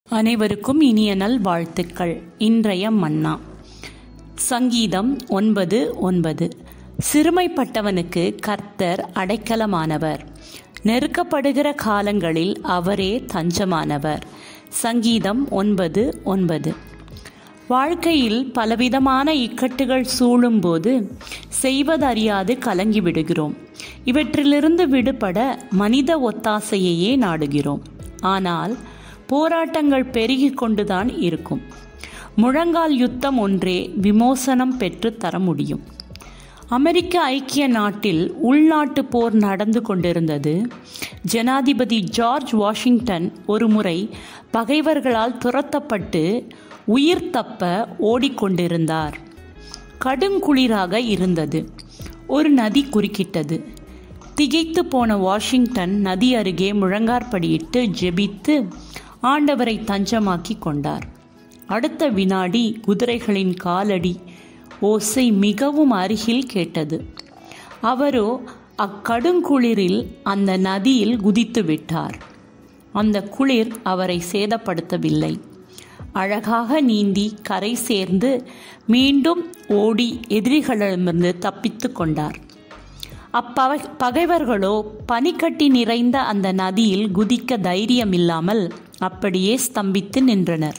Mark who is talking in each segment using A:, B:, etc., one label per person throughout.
A: அனைவருக்கும் இனிய நல் வாழ்த்துக்கள் இன்றைய மன்னா சங்கீதம் ஒன்பது ஒன்பது சிறுமைப்பட்டவனுக்கு கர்த்தர் அடைக்கலமானவர் நெருக்கப்படுகிற காலங்களில் அவரே தஞ்சமானவர் சங்கீதம் ஒன்பது ஒன்பது வாழ்க்கையில் பலவிதமான இக்கட்டுகள் சூழும்போது செய்வதறியாது கலங்கிவிடுகிறோம் இவற்றிலிருந்து விடுபட மனித ஒத்தாசையையே நாடுகிறோம் ஆனால் போராட்டங்கள் பெருகிக் கொண்டுதான் இருக்கும் முழங்கால் யுத்தம் ஒன்றே விமோசனம் பெற்று தர முடியும் அமெரிக்க ஐக்கிய நாட்டில் உள்நாட்டு போர் நடந்து கொண்டிருந்தது ஜனாதிபதி ஜார்ஜ் வாஷிங்டன் ஒருமுறை பகைவர்களால் துரத்தப்பட்டு உயிர் தப்ப ஓடிக்கொண்டிருந்தார் கடுங்குளிராக இருந்தது ஒரு நதி குறுக்கிட்டது திகைத்து போன வாஷிங்டன் நதி அருகே முழங்கார்படியிட்டு ஜெபித்து ஆண்டவரை தஞ்சமாக்கி கொண்டார் அடுத்த வினாடி குதிரைகளின் காலடி ஓசை மிகவும் அருகில் கேட்டது அவரோ அக்கடுங்குளிரில் அந்த நதியில் குதித்து விட்டார் அந்த குளிர் அவரை சேதப்படுத்தவில்லை அழகாக நீந்தி கரை சேர்ந்து மீண்டும் ஓடி எதிரிகளிடமிருந்து தப்பித்து கொண்டார் அப்பகை பகைவர்களோ பனிக்கட்டி நிறைந்த அந்த நதியில் குதிக்க தைரியம் இல்லாமல் அப்படியே ஸ்தம்பித்து நின்றனர்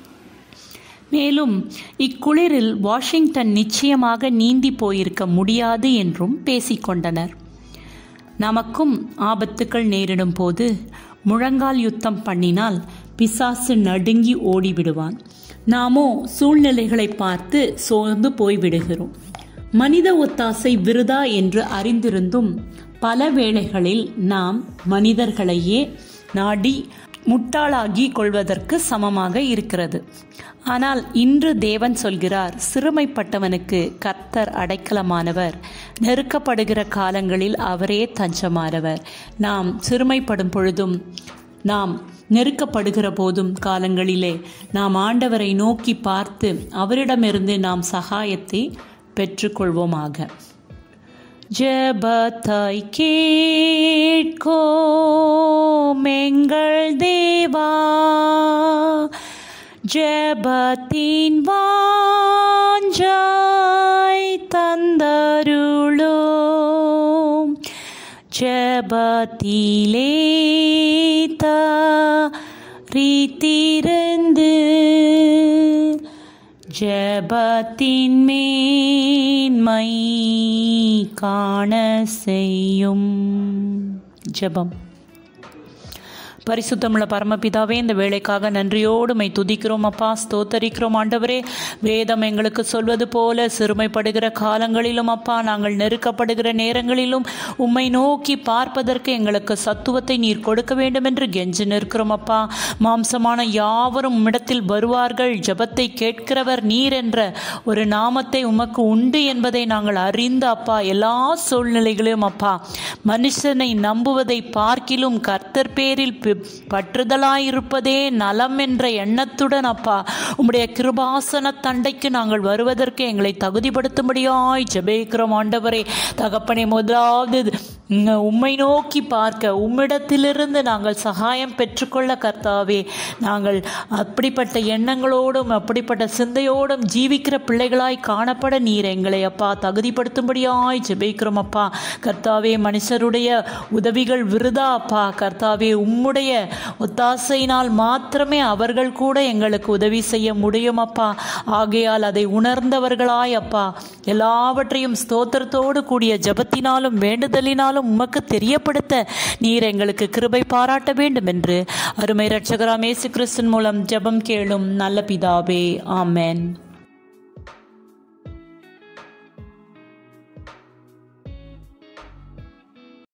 A: மேலும் இக்குளிரில் வாஷிங்டன் நிச்சயமாக நீந்தி போயிருக்க முடியாது என்றும் பேசிக்கொண்டனர் நமக்கும் ஆபத்துக்கள் நேரிடும் போது முழங்கால் யுத்தம் பண்ணினால் பிசாசு நடுங்கி ஓடிவிடுவான் நாமோ சூழ்நிலைகளை பார்த்து சோர்ந்து போய்விடுகிறோம் மனித ஒத்தாசை விருதா என்று அறிந்திருந்தும் பல வேளைகளில் நாம் மனிதர்களையே நாடி முட்டாளாகி கொள்வதற்கு சமமாக இருக்கிறது ஆனால் இன்று தேவன் சொல்கிறார் சிறுமைப்பட்டவனுக்கு கர்த்தர் அடைக்கலமானவர் நெருக்கப்படுகிற காலங்களில் அவரே தஞ்சமானவர் நாம் சிறுமைப்படும் பொழுதும் நாம் நெருக்கப்படுகிற போதும் காலங்களிலே நாம் ஆண்டவரை நோக்கி பார்த்து அவரிடமிருந்து நாம் சகாயத்தை பெற்றுக்கொள்வோமாக ஜபத்தை கேட்கோ மெங்கள் தேவா ஜபத்தின் வாஞ்சாய் தந்தருளோ ஜபத்திலே ரீத்திருந்து ஜபத்தின் மேன்மை காண செய்யும் ஜபம் பரிசுத்தமுள்ள பரமபிதாவே இந்த வேலைக்காக நன்றியோடு மை துதிக்கிறோம் அப்பா ஸ்தோத்தரிக்கிறோம் ஆண்டவரே வேதம் எங்களுக்கு சொல்வது போல சிறுமைப்படுகிற காலங்களிலும் அப்பா நாங்கள் நெருக்கப்படுகிற நேரங்களிலும் உம்மை நோக்கி பார்ப்பதற்கு எங்களுக்கு சத்துவத்தை நீர் கொடுக்க வேண்டும் என்று கெஞ்சு நிற்கிறோம் அப்பா மாம்சமான யாவரும் உம்மிடத்தில் வருவார்கள் ஜபத்தை கேட்கிறவர் நீர் என்ற ஒரு நாமத்தை உமக்கு உண்டு என்பதை நாங்கள் அறிந்து அப்பா எல்லா சூழ்நிலைகளிலும் அப்பா மனுஷனை நம்புவதை பார்க்கிலும் கர்த்தர் பேரில் பற்றுதலாயிருப்பதே நலம் என்ற எண்ணத்துடன் அப்பா உம்முடைய கிருபாசன தண்டைக்கு நாங்கள் வருவதற்கு எங்களை தகுதிப்படுத்தும்படியாய் ஜெபிக்கிறோம் ஆண்டவரே தகப்பனை முதலாவது உம்மை நோக்கி பார்க்க உம்மிடத்திலிருந்து நாங்கள் சகாயம் பெற்றுக்கொள்ள கர்த்தாவே நாங்கள் அப்படிப்பட்ட எண்ணங்களோடும் அப்படிப்பட்ட சிந்தையோடும் ஜீவிக்கிற பிள்ளைகளாய் காணப்பட நீர் எங்களை அப்பா தகுதிப்படுத்தும்படியாய் ஜெபிக்கிறோம் அப்பா கர்த்தாவே மனுஷருடைய உதவிகள் விருதா அப்பா கர்த்தாவே உம்முடைய ஒத்தாசையினால் மாத்திரமே அவர்கள் கூட எங்களுக்கு உதவி செய்ய முடியும் அப்பா ஆகையால் அதை உணர்ந்தவர்களாய் அப்பா எல்லாவற்றையும் ஸ்தோத்திரத்தோடு கூடிய ஜபத்தினாலும் வேண்டுதலினாலும் உமக்கு தெரியப்படுத்த நீர் எங்களுக்கு கிருபை பாராட்ட வேண்டும் என்று அருமை ரட்சகராம் இயேசு கிறிஸ்தன் மூலம் ஜெபம் கேளும் நல்ல பிதாவே ஆமேன்